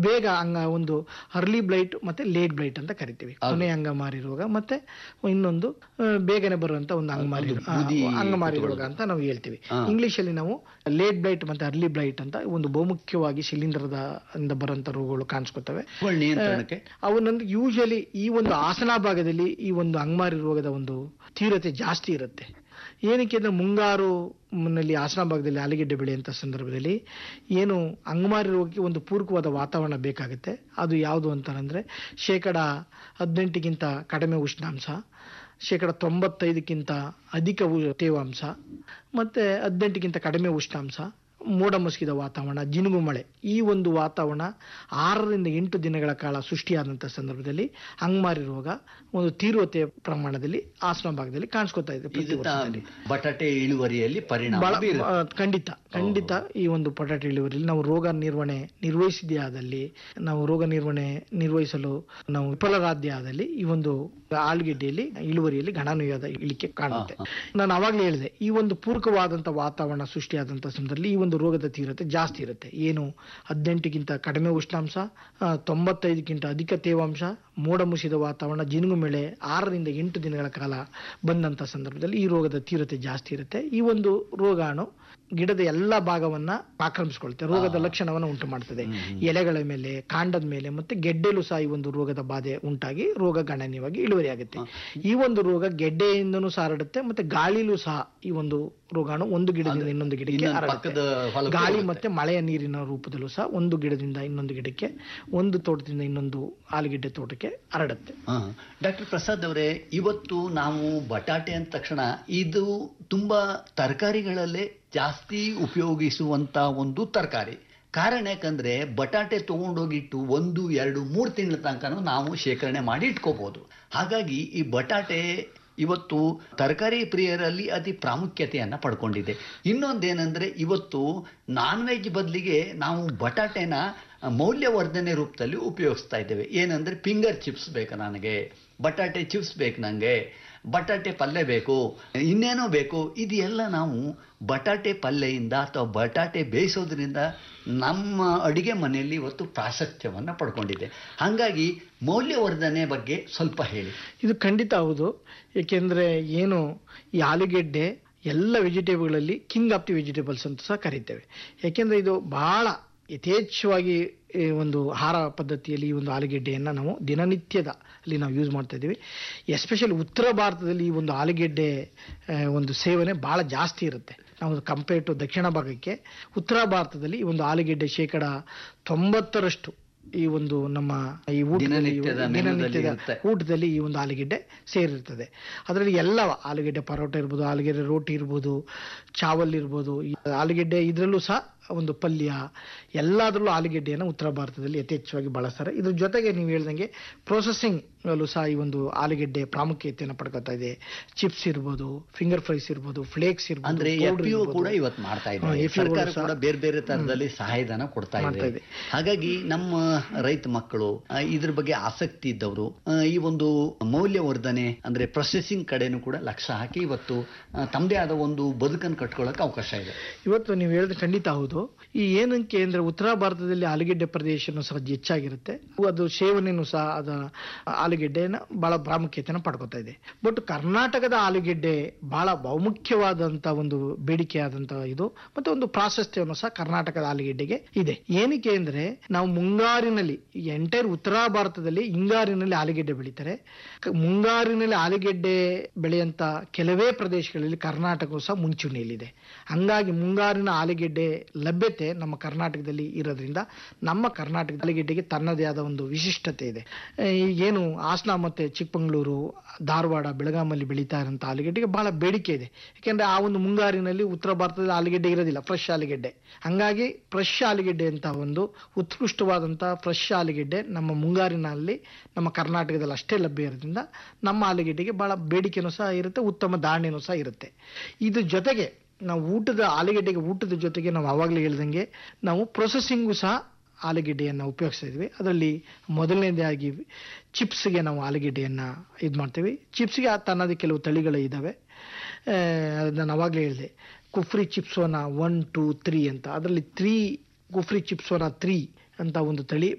ಬೇಗ ಅಂಗ ಒಂದು ಅರ್ಲಿ ಬ್ಲೈಟ್ ಮತ್ತೆ ಲೇಟ್ ಬ್ಲೈಟ್ ಅಂತ ಕರಿತೀವಿ ಕೊನೆ ಅಂಗಮಾರಿ ರೋಗ ಮತ್ತೆ ಇನ್ನೊಂದು ಆ, ಬೇಗನೆ ಬರುವಂತ ಒಂದು ಅಂಗಮಾರಿ ಒಂದು ಆ, ಬೂದಿ ಅಂಗಮಾರಿ ರೋಗ ಕಿತ್ತುಕೊಳ್ಳೋದು. ಅಂತ ನಾವು ಹೇಳ್ತೀವಿ ಹಾ. ಇಂಗ್ಲಿಷ್ ಅಲ್ಲಿ ನಾವು ಲೇಟ್ ಬ್ಲೈಟ್ ಮತ್ತೆ ಅರ್ಲಿ ಬ್ಲೈಟ್ ಅಂತ ಒಂದು ಬಹುಮುಖ್ಯವಾಗಿ ಶಿಲೀಂಧ್ರದ ಇಂದ ಬರುವಂತ ರೋಗಗಳು ಕಾಣಿಸ್ಕೊತವೆ ಅವುಗಳ ನಿಯಂತ್ರಣಕ್ಕೆ ಅವನೊಂದು ಯೂಶಲಿ ಈ ಒಂದು ಆಸನ ಭಾಗದಲ್ಲಿ ಈ ಒಂದು ಅಂಗಮಾರಿ ರೋಗದ ಒಂದು ತೀವ್ರತೆ ಜಾಸ್ತಿ ಇರುತ್ತೆ ಏನಕ್ಕೆ ಅಂದ್ರೆ ಮುಂಗಾರು ನಲ್ಲಿ ಆಸನ ಭಾಗದಲ್ಲಿ ಆಲೂಗೆಡ್ಡೆ ಬೆಳೆಯುವಂಥ ಸಂದರ್ಭದಲ್ಲಿ ಏನು ಅಂಗಮಾರಿ ರೋಗಕ್ಕೆ ಒಂದು ಪೂರಕವಾದ ವಾತಾವರಣ ಬೇಕಾಗುತ್ತೆ ಅದು ಯಾವುದು ಅಂತಂದ್ರೆ ಶೇಕಡ ಹದಿನೆಂಟಕ್ಕಿಂತ ಕಡಿಮೆ ಉಷ್ಣಾಂಶ ಶೇಕಡ ತೊಂಬತ್ತೈದಕ್ಕಿಂತ ಅಧಿಕ ಉ- ತೇವಾಂಶ ಮತ್ತೆ ಹದಿನೆಂಟಕ್ಕಿಂತ ಕಡಿಮೆ ಉಷ್ಣಾಂಶ ಮೋಡ ಮುಸುಕಿದ ವಾತಾವರಣ ಜಿನುಗು ಮಳೆ ಈ ಒಂದು ವಾತಾವರಣ ಆರರಿಂದ ಎಂಟು ದಿನಗಳ ಕಾಲ ಸೃಷ್ಟಿಯಾದಂಥ ಸಂದರ್ಭದಲ್ಲಿ ಅಂಗಮಾರಿ ರೋಗ ಒಂದು ತೀವ್ರತೆಯ ಪ್ರಮಾಣದಲ್ಲಿ ಆಸನ ಭಾಗದಲ್ಲಿ ಕಾಣಿಸ್ಕೊತಾ ಇದೆ ಪ್ರತಿ ಇದನ್ನ ವರ್ಷದಲ್ಲಿ. ಬಟಾಟೆ ಇಳುವರಿಯಲ್ಲಿ ಪರಿಣಾಮ ಬಹಳ ಬೀರುತ್ತೆ. ಆ, ಖಂಡಿತ ಖಂಡಿತ ಈ ಒಂದು ಪೊಟ್ಯಾಟೊ ಇಳುವರಿಯಲ್ಲಿ ನಾವು ರೋಗ ನಿರ್ವಹಣೆ ನಿರ್ವಹಿಸಿದೇ ಆದಲ್ಲಿ ನಾವು ರೋಗ ನಿರ್ವಹಣೆ ನಿರ್ವಹಿಸಲು ನಾವು ವಿಫಲರಾದ್ಯ ಆದಲ್ಲಿ ಈ ಒಂದು ಆಲೂಗೆಡ್ಡೆಯಲ್ಲಿ ಇಳುವರಿಯಲ್ಲಿ ಗಣನೀಯವಾದ ಇಳಿಕೆ ಕಾಣುತ್ತೆ ಹಾ, ನಾನು ಅವಾಗಲೇ ಹೇಳಿದೆ ಈ ಒಂದು ಪೂರಕವಾದಂತ ವಾತಾವರಣ ಸೃಷ್ಟಿಯಾದಂತ ಸಂದರ್ಭದಲ್ಲಿ ಈ ಒಂದು ರೋಗದ ತೀವ್ರತೆ ಜಾಸ್ತಿ ಇರುತ್ತೆ ಏನು ಹದಿನೆಂಟಕ್ಕಿಂತ ಕಡಿಮೆ ಉಷ್ಣಾಂಶ ಆ, ತೊಂಬತ್ತೈದಕ್ಕಿಂತ ಅಧಿಕ ತೇವಾಂಶ ಮೋಡ ಮುಸಿದ ವಾತಾವರಣ ಜಿನುಗು ಮಳೆ ಆರರಿಂದ ಎಂಟು ದಿನಗಳ ಕಾಲ ಬಂದಂತ ಸಂದರ್ಭದಲ್ಲಿ ಈ ರೋಗದ ತೀವ್ರತೆ ಜಾಸ್ತಿ ಇರುತ್ತೆ ಈ ಒಂದು ರೋಗಾಣು ಗಿಡದ ಎಲ್ಲಾ ಭಾಗವನ್ನ ಆಕ್ರಮಿಸಿಕೊಳ್ಳುತ್ತೆ ರೋಗದ ಲಕ್ಷಣವನ್ನ ಉಂಟು ಮಾಡ್ತದೆ ಎಲೆಗಳ ಮೇಲೆ ಕಾಂಡದ ಮೇಲೆ ಮತ್ತೆ ಗೆಡ್ಡೆಲೂ ಸಹ ಈ ಒಂದು ರೋಗದ ಬಾಧೆ ಉಂಟಾಗಿ ರೋಗ ಗಣನೀಯವಾಗಿ ಇಳುವರಿ ಆಗುತ್ತೆ ಈ ಒಂದು ರೋಗ ಗೆಡ್ಡೆಯಿಂದನೂ ಸಹ ಹರಡುತ್ತೆ ಮತ್ತೆ ಗಾಳಿಲೂ ಸಹ ಈ ಒಂದು ರೋಗಾಣು ಒಂದು ಗಿಡದಿಂದ ಇನ್ನೊಂದು ಗಿಡಕ್ಕೆ ಇನ್ನೊಂದು ಹರಡುತ್ತೆ ಪಕ್ಕದ ಹೊಲಕ್ಕೂ ಗಾಳಿ ಹೋಗುತ್ತೆ. ಮತ್ತೆ ಮಳೆಯ ನೀರಿನ ರೂಪದಲ್ಲೂ ಸಹ ಒಂದು ಗಿಡದಿಂದ ಇನ್ನೊಂದು ಗಿಡಕ್ಕೆ ಒಂದು ತೋಟದಿಂದ ಇನ್ನೊಂದು ಆಲೂಗೆಡ್ಡೆ ತೋಟಕ್ಕೆ ಹರಡುತ್ತೆ ಡಾಕ್ಟರ್ ಪ್ರಸಾದ್ ಅವರೇ ಇವತ್ತು ನಾವು ಬಟಾಟೆ ಅಂದ ತಕ್ಷಣ ಇದು ತುಂಬಾ ತರಕಾರಿಗಳಲ್ಲೇ ಜಾಸ್ತಿ ಉಪಯೋಗಿಸುವಂತ ಒಂದು ತರಕಾರಿ ಕಾರಣ ಯಾಕಂದ್ರೆ ಬಟಾಟೆ ತಗೊಂಡೋಗಿಟ್ಟು ಒಂದು ಎರಡು ಮೂರು ತಿಂಗಳ ತನಕನೂ ನಾವು ಶೇಖರಣೆ ಮಾಡಿ ಇಟ್ಕೋಬಹುದು ಹಾಗಾಗಿ ಈ ಬಟಾಟೆ ಇವತ್ತು ತರಕಾರಿ ಪ್ರಿಯರಲ್ಲಿ ಅತಿ ಪ್ರಾಮುಖ್ಯತೆಯನ್ನ ಪಡ್ಕೊಂಡಿದೆ ಇನ್ನೊಂದೇನೆಂದ್ರೆ ಇವತ್ತು ನಾನ್ ವೆಜ್ ಬದಲಿಗೆ ನಾವು ಬಟಾಟೆನ ಮೌಲ್ಯವರ್ಧನೆ ರೂಪದಲ್ಲಿ ಉಪಯೋಗಿಸ್ತಾ ಇದ್ದೇವೆ ಏನಂದ್ರೆ ಫಿಂಗರ್ ಚಿಪ್ಸ್ ಬೇಕು ನನಗೆ ಬಟಾಟೆ ಚಿಪ್ಸ್ ಬೇಕು ನನಗೆ ಬಟಾಟೆ ಪಲ್ಯ ಬೇಕು ಇನ್ನೇನೋ ಬೇಕು ಇದೆಲ್ಲ ನಾವು ಬಟಾಟೆ ಪಲ್ಯದಿಂದ ಅಥವಾ ಬಟಾಟೆ ಬೇಯಿಸೋದ್ರಿಂದ ನಮ್ಮ ಅಡಿಗೆ ಮನೆಯಲ್ಲಿ ಇವತ್ತು ಪ್ರಾಶಸ್ತ್ಯವನ್ನು ಪಡ್ಕೊಂಡಿದೆ ಹಾಗಾಗಿ ಮೌಲ್ಯವರ್ಧನೆ ಬಗ್ಗೆ ಸ್ವಲ್ಪ ಹೇಳಿ ಇದು ಖಂಡಿತ ಹೌದು ಏಕೆಂದ್ರೆ ಏನು ಈ ಆಲೂಗೆಡ್ಡೆ ಎಲ್ಲ ವೆಜಿಟೇಬಲ್ಗಳಲ್ಲಿ ಕಿಂಗ್ ಆಫ್ ದಿ ವೆಜಿಟೇಬಲ್ಸ್ ಅಂತ ಸಹ ಕರೀತೇವೆ ಯಾಕೆಂದ್ರೆ ಇದು ಬಹಳ ಯಥೇಚ್ಛವಾಗಿ ಈ ಒಂದು ಆಹಾರ ಪದ್ಧತಿಯಲ್ಲಿ ಈ ಒಂದು ಆಲೂಗೆಡ್ಡೆಯನ್ನ ನಾವು ದಿನನಿತ್ಯದ ಅಲ್ಲಿ ನಾವು ಯೂಸ್ ಮಾಡ್ತಾ ಇದ್ದೀವಿ ಎಸ್ಪೆಷಲಿ ಉತ್ತರ ಭಾರತದಲ್ಲಿ ಈ ಒಂದು ಆಲೂಗೆಡ್ಡೆ ಆ, ಒಂದು ಸೇವನೆ ಬಹಳ ಜಾಸ್ತಿ ಇರುತ್ತೆ ನಾವು ಕಂಪೇರ್ ಟು ದಕ್ಷಿಣ ಭಾಗಕ್ಕೆ ಉತ್ತರ ಭಾರತದಲ್ಲಿ ಈ ಒಂದು ಆಲೂಗೆಡ್ಡೆ ಶೇಕಡ ತೊಂಬತ್ತರಷ್ಟು ಈ ಒಂದು ನಮ್ಮ ಈ ಊಟದಲ್ಲಿ ದಿನನಿತ್ಯದ ಮೆನುದಲ್ಲಿ ದಿನನಿತ್ಯದ ಇರುತ್ತೆ. ಊಟದಲ್ಲಿ ಈ ಒಂದು ಆಲೂಗೆಡ್ಡೆ ಸೇರಿರ್ತದೆ ಅದರಲ್ಲಿ ಎಲ್ಲವ ಆಲೂಗೆಡ್ಡೆ ಪರೋಟ ಇರ್ಬೋದು ಆಲೂಗೆಡ್ಡೆ ರೋಟಿ ಇರ್ಬೋದು ಚಾವಲ್ ಇರ್ಬೋದು ಈ ಆಲೂಗೆಡ್ಡೆ ಇದರಲ್ಲೂ ಸಹ ಒಂದು ಪಲ್ಯ ಎಲ್ಲದರಲ್ಲೂ ಆಲೂಗೆಡ್ಡೆಯನ್ನು ಉತ್ತರ ಭಾರತದಲ್ಲಿ ಯಥೇಚ್ಛವಾಗಿ ಬಳಸ್ತಾರೆ ಇದ್ರ ಜೊತೆಗೆ ನೀವು ಹೇಳ್ದಂಗೆ ಪ್ರೊಸೆಸಿಂಗ್ ಅಲ್ಲೂ ಸಹ ಈ ಒಂದು ಆಲೂಗೆಡ್ಡೆ ಪ್ರಾಮುಖ್ಯತೆಯನ್ನು ಪಡ್ಕೊತಾ ಇದೆ ಚಿಪ್ಸ್ ಇರ್ಬೋದು ಫಿಂಗರ್ ಫ್ರೈಸ್ ಇರ್ಬೋದು ಫ್ಲೇಕ್ಸ್ ಇರ್ಬೋದು ಅಂದ್ರೆ powder ಎಫ್ ಇರ್ಬೋದು. ಕೂಡ ಇವತ್ತು ಮಾಡ್ತಾ ಹಾ, ಇದೆ FPO ಗಳು ಸರ್ಕಾರ ಸಹ- ಕೂಡ ಬೇರೆ ಬೇರೆ ತರದಲ್ಲಿ ಸಹಾಯಧನ ಕೊಡ್ತಾ ಮಾಡ್ತಾ ಇದೆ ಇದೆ. ಹಾಗಾಗಿ ನಮ್ಮ ರೈತ ಮಕ್ಕಳು ಆ, ಇದ್ರ ಬಗ್ಗೆ ಆಸಕ್ತಿ ಇದ್ದವರು ಆ, ಈ ಒಂದು ಮೌಲ್ಯವರ್ಧನೆ ಅಂದ್ರೆ ಪ್ರೊಸೆಸಿಂಗ್ ಕಡೆನೂ ಕೂಡ ಲಕ್ಷ್ಯ ಹಾಕಿ ಇವತ್ತು ಆ, ತಮ್ಮದೇ ಆದ ಒಂದು ಬದುಕನ್ನು ಕಟ್ಕೊಳ್ಳೋಕೆ ಅವಕಾಶ ಇದೆ ಇವತ್ತು ನೀವು ಹೇಳಿದ್ರೆ ಖಂಡಿತ ಹೌದು ಈ ಏನಕ್ಕೆ ಅಂದ್ರೆ ಉತ್ತರ ಭಾರತದಲ್ಲಿ ಆಲೂಗೆಡ್ಡೆ ಪ್ರದೇಶನೂ ಸಹ ಹೆಚ್ಚಾಗಿರುತ್ತೆ ಅದು ಸೇವನೆನೂ ಸಹ ಅದ ಆಲೂಗೆಡ್ಡೆನ ಬಹಳ ಪ್ರಾಮುಖ್ಯತೆನ ಪಡ್ಕೊತಾ ಇದೆ ಬಟ್ ಕರ್ನಾಟಕದ ಆಲೂಗೆಡ್ಡೆ ಬಹಳ ಬಹುಮುಖ್ಯವಾದಂತ ಒಂದು ಬೇಡಿಕೆಯಾದಂತ ಇದು ಮತ್ತೆ ಒಂದು ಪ್ರಾಶಸ್ತ್ಯವನ್ನು ಸಹ ಕರ್ನಾಟಕದ ಆಲೂಗೆಡ್ಡೆಗೆ ಇದೆ ಏನಕ್ಕೆ ಅಂದ್ರೆ ನಾವು ಮುಂಗಾರಿನಲ್ಲಿ ಈ ಎಂಟೈರ್ ಉತ್ತರ ಭಾರತದಲ್ಲಿ ಹಿಂಗಾರಿನಲ್ಲಿ ಆಲೂಗೆಡ್ಡೆ ಬೆಳೀತಾರೆ ಕ- ಮುಂಗಾರಿನಲ್ಲಿ ಆಲೂಗೆಡ್ಡೆ ಬೆಳೆಯಂತ ಕೆಲವೇ ಪ್ರದೇಶಗಳಲ್ಲಿ ಕರ್ನಾಟಕವು ಸಹ ಮುಂಚೂಣಿಯಲ್ಲಿದೆ ಹಂಗಾಗಿ ಮುಂಗಾರಿನ ಆಲೂಗೆಡ್ಡೆ ಲಭ್ಯತೆ ನಮ್ಮ ಕರ್ನಾಟಕದಲ್ಲಿ ಇರೋದ್ರಿಂದ ನಮ್ಮ ಕರ್ನಾಟಕದ ಆಲೂಗೆಡ್ಡೆಗೆ ತನ್ನದೇ ಆದ ಒಂದು ವಿಶಿಷ್ಟತೆ ಇದೆ ಆ, ಈಗೇನು ಹಾಸನ ಮತ್ತೆ ಚಿಕ್ಕಮಗಳೂರು ಧಾರವಾಡ ಬೆಳಗಾಮಲ್ಲಿ ಬೆಳೀತಾ ಇರೋಂಥ ಆಲೂಗೆಡ್ಡೆಗೆ ಬಹಳ ಬೇಡಿಕೆ ಇದೆ ಯಾಕೆಂದ್ರೆ ಆ ಒಂದು ಮುಂಗಾರಿನಲ್ಲಿ ಉತ್ತರ ಭಾರತದಲ್ಲಿ ಆಲೂಗೆಡ್ಡೆ ಇರೋದಿಲ್ಲ ಫ್ರೆಶ್ ಆಲೂಗೆಡ್ಡೆ ಹಂಗಾಗಿ ಫ್ರೆಶ್ ಆಲೂಗೆಡ್ಡೆ ಅಂತ ಒಂದು ಉತ್ಕೃಷ್ಟವಾದಂಥ ಫ್ರೆಶ್ ಆಲೂಗೆಡ್ಡೆ ನಮ್ಮ ಮುಂಗಾರಿನಲ್ಲಿ ನಮ್ಮ ಕರ್ನಾಟಕದಲ್ಲಿ ಅಷ್ಟೇ ಲಭ್ಯ ಇರೋದ್ರಿಂದ ನಮ್ಮ ಆಲೂಗೆಡ್ಡೆಗೆ ಬಹಳ ಬೇಡಿಕೆನೂ ಸಹ ಇರುತ್ತೆ ಉತ್ತಮ ಧಾರಣೆನೂ ಸಹ ಇರುತ್ತೆ ಇದ್ರ ಜೊತೆಗೆ ನಾವು ಊಟದ ಆಲೂಗೆಡ್ಡೆಗೆ ಊಟದ ಜೊತೆಗೆ ನಾವು ಆವಾಗಲೇ ಹೇಳ್ದಂಗೆ ನಾವು ಪ್ರೊಸೆಸಿಂಗು ಸಹ ಆಲೂಗೆಡ್ಡೆಯನ್ನು ಉಪಯೋಗಿಸ್ತಾ ಇದ್ವಿ ಅದರಲ್ಲಿ ಮೊದಲನೇದಾಗಿ ಚಿಪ್ಸ್ಗೆ ನಾವು ಆಲೂಗೆಡ್ಡೆಯನ್ನು ಇದು ಮಾಡ್ತೀವಿ ಚಿಪ್ಸ್ಗೆ ತನ್ನದೇ ಕೆಲವು ತಳಿಗಳು ಇದ್ದಾವೆ ಆ, ಅದನ್ನ ನಾನು ಅವಾಗಲೇ ಹೇಳಿದೆ ಕುಫ್ರಿ ಚಿಪ್ಸೋನ ಒನ್ ಟೂ ತ್ರೀ ಅಂತ ಅದರಲ್ಲಿ ತ್ರೀ ಕುಫ್ರಿ ಚಿಪ್ಸೋನ ತ್ರೀ ಅಂತ ಒಂದು ತಳಿ